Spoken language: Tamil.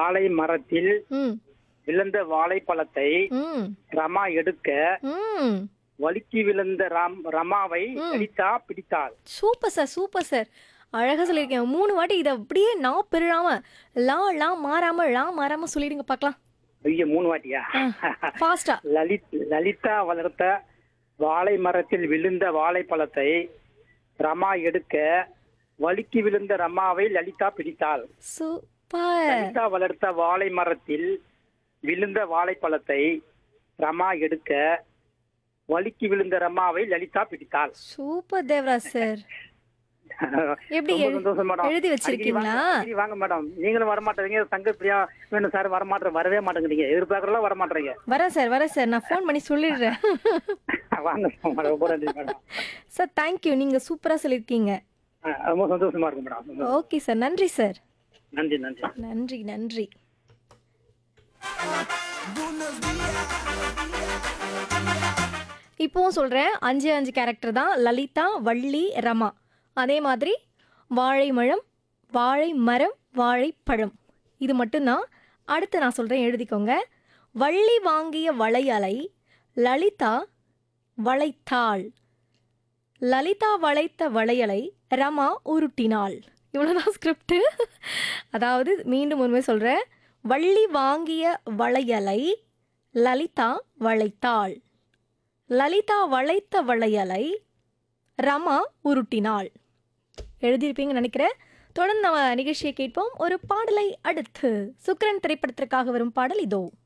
வாழை மரத்தில் ம் விழுந்த வாழைப்பழத்தை ம் ரமா எடுக்க ம் வழுக்கி விழுந்த ராம் ரமாவை அடித்தா பிடித்தாள் சூப்பர் சார் சூப்பர் சார் அழகா சொல்லியிருக்கேன் மூணு வாட்டி இதை அப்படியே நான் பெருடாம லா லா மாறாம லா மாறாம சொல்லிடுங்க பார்க்கலாம் ஐயோ மூணு வாட்டியா ஃபாஸ்டா லலித் லலிதா வளர்த்த வாழை மரத்தில் விழுந்த வாழைப்பழத்தை ரமா எடுக்க வழுக்கி விழுந்த ரமாவை லலிதா பிடித்தாள் சூப்பர் லலிதா வளர்த்த வாழை மரத்தில் விழுந்த வாழைப்பழத்தை ரமா எடுக்க வழுக்கி விழுந்த ரமாவை லலிதா பிடித்தாள் சூப்பர் தேவராஜ் சார் எப்படி ரொம்ப எழு- சந்தோஷம் மேடம் எழுதி அடிக்கடி வச்சிருக்கீங்களா? வாங்க, அடிக்கடி வாங்க மேடம் நீங்களும் வர மாட்டேறீங்க சங்க பிரியா வேணும் சார் வர மாட்டேன் வரவே மாட்டேங்கிறீங்க எதிர்பார்க்கறலாம் வர மாட்டேறீங்க வரேன் சார் வரேன் சார் நான் ஃபோன் பண்ணி சொல்லிடுறேன் வாங்க மேடம் ரொம்ப நன்றி மேடம் சார் தேங்க்யூ நீங்கள் சூப்பராக சொல்லியிருக்கீங்க ஆ, ரொம்ப சந்தோஷமா இருக்கு மேடம் ஓகே சார் நன்றி சார் நன்றி நன்றி நன்றி நன்றி இப்போவும் சொல்கிறேன் அஞ்சு அஞ்சு கேரக்டர் தான் லலிதா வள்ளி ரமா அதே மாதிரி வாழை மரம் வாழை மரம் வாழைப்பழம் இது மட்டும்தான் அடுத்து நான் சொல்கிறேன் எழுதிக்கோங்க வள்ளி வாங்கிய வளையலை லலிதா வளைத்தாள் லலிதா வளைத்த வளையலை ரமா உருட்டினாள் இவ்வளோதான் ஸ்கிரிப்ட் அதாவது மீண்டும் உண்மை சொல்கிறேன் வள்ளி வாங்கிய வளையலை லலிதா வளைத்தாள் லலிதா வளைத்த வளையலை ரமா உருட்டினாள் எழுதியிருப்பீங்கன்னு நினைக்கிறேன் தொடர்ந்து நம்ம நிகழ்ச்சியை கேட்போம் ஒரு பாடலை அடுத்து சுக்ரன் திரைப்படத்திற்காக வரும் பாடல் இதோ